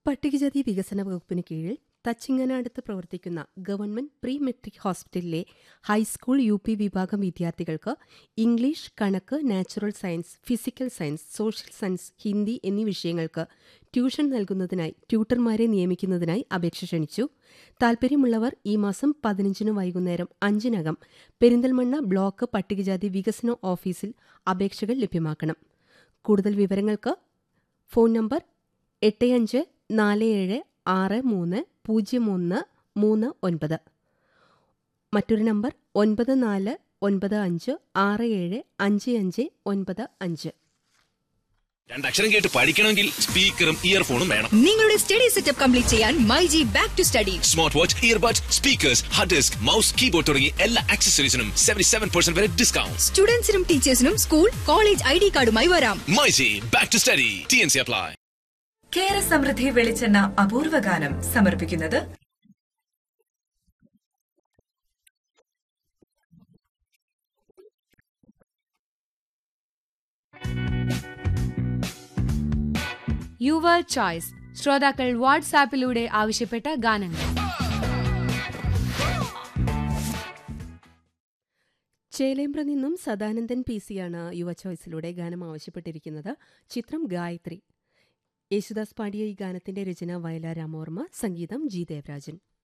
പട്ടികജാതി വികസന വകുപ്പിന് കീഴിൽ തച്ചിങ്ങനാടത്ത് പ്രവർത്തിക്കുന്ന ഗവൺമെന്റ് പ്രീ മെട്രിക് ഹോസ്പിറ്റലിലെ ഹൈസ്കൂൾ യു പി വിഭാഗം വിദ്യാർത്ഥികൾക്ക് ഇംഗ്ലീഷ് കണക്ക് natural science physical science social science Hindi എന്നീ വിഷയങ്ങൾക്ക് ട്യൂഷൻ നൽകുന്നതിനായി ട്യൂട്ടർമാരെ നിയമിക്കുന്നതിനായി അപേക്ഷ ക്ഷണിച്ചു താൽപ്പര്യമുള്ളവർ ഈ മാസം പതിനഞ്ചിന് വൈകുന്നേരം അഞ്ചിനകം പെരിന്തൽമണ്ണ ബ്ലോക്ക് പട്ടികജാതി വികസന ഓഫീസിൽ അപേക്ഷകൾ ലഭ്യമാക്കണം കൂടുതൽ വിവരങ്ങൾക്ക് ഫോൺ നമ്പർ എട്ട് അഞ്ച് നാല് ഏഴ് ആറ് മൂന്ന് പൂജ്യം ഒന്ന് മൂന്ന് ഒൻപത് മറ്റൊരു നമ്പർ ഒൻപത് നാല് ഒൻപത് അഞ്ച് ആറ് ഏഴ് അഞ്ച് അഞ്ച് ഒൻപത് അഞ്ച് രണ്ടക്ഷരം കേട്ട് പഠിക്കണമെങ്കിൽ സ്പീക്കറും ഇയർഫോണും വേണം നിങ്ങളുടെ സ്റ്റഡി സെറ്റപ്പ് കംപ്ലീറ്റ് ചെയ്യാൻ myG back to study smart watch earbuds speakers hard disk mouse keyboard തുടങ്ങി എല്ലാ ആക്സസറീസിനും സെവന്റി സെവൻ പെർസെന്റ് വരെ ഡിസ്കൗണ്ട് സ്റ്റുഡൻസിനും ടീച്ചേഴ്സിനും സ്കൂൾ കോളേജ് ഐ ഡി കാർഡുമായി വരാം myG back to study T N C apply Kera Samruddhi വെളിച്ചെണ്ണ അപൂർവ ഗാനം സമർപ്പിക്കുന്നത് യുവർ ചോയ്സ് ശ്രോതാക്കൾ വാട്സാപ്പിലൂടെ ആവശ്യപ്പെട്ട ഗാനങ്ങൾ ചേലേമ്പ്ര നിന്നും സദാനന്ദൻ പി സിയാണ് യുവ ചോയ്സിലൂടെ ഗാനം ആവശ്യപ്പെട്ടിരിക്കുന്നത് ചിത്രം ഗായത്രി യേശുദാസ് പാടിയ ഈ ഗാനത്തിന്റെ രചന വയലാർ രാമോർമ്മ സംഗീതം ജി ദേവരാജൻ